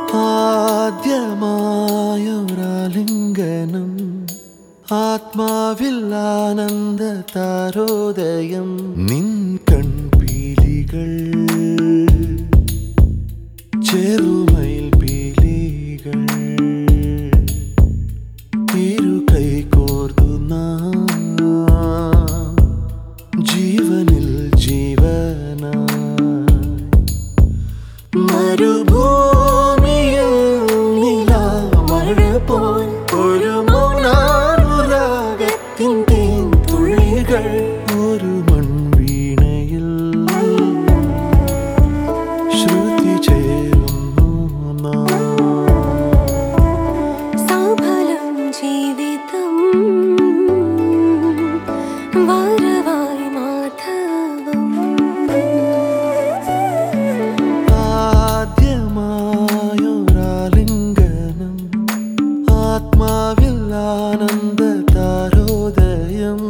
ആദ്യമായൊരാലിംഗനം ആത്മാവിൽ ആനന്ദ താരോദയം നിൻ കൺപീലികൾ ചെറുമയിൽ പീലികൾ ഇരു കൈകോർത്തു നാം ജീവനിൽ ജീവനായി മരുഭൂമിയിൽ നിലാമഴ പോൽ ഒരു മൗനാനുരാഗത്തിൻ തേൻ തുള്ളികൾ ഒരു മൺവീണയിൽ ശ്രുതി ചേരുന്നു നാം സഫലം ജീവിതം വരവായി മാധവം ആദ്യമായൊരാലിംഗനം ആത്മാവിൽ ആനന്ദ താരോദയം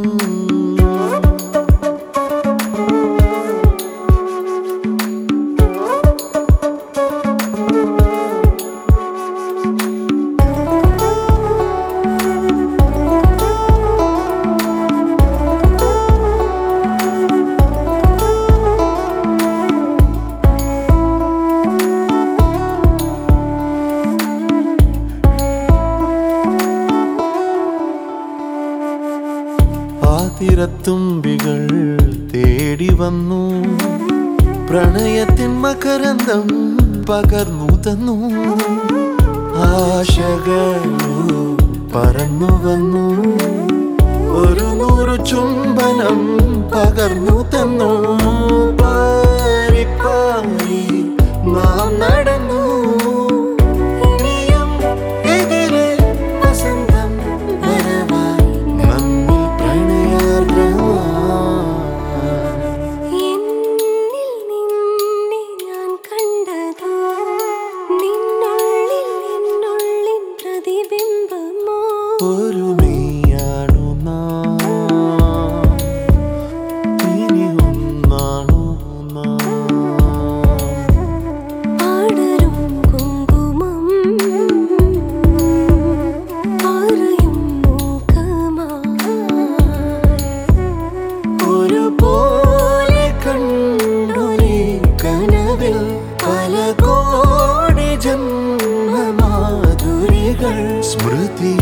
ആ തിരത്തുമ്പികൾ തേടി വന്നു പ്രണയത്തിൻ മകരന്തം പകർന്നു തന്നു ആശകളു പറന്നു വന്നു ഒരു നൂറു ചുംബനം പകർന്നു തന്നു പാരി പാരി നാം നടന്നു ഇനിയും ഇതിലെ വസന്തം വരവായി നമ്മിൽ പ്രണയാർദ്രമായി എന്നിൽ നിന്നെ ഞാൻ കണ്ടതോ നിന്നുള്ളിൽ എന്നുള്ളിൻ പ്രതിബിംബമോ ഒരു മെയ്യാണു നാം ഇനി ഒന്നാണു നാം ആടരും കുങ്കുമം ആറയും മൂക്കമായി ഒരുപോലെ കണ്ടൊരേ കനവിൽ പല കോടി ജന്മമാധുരികൾ സ്മൃതി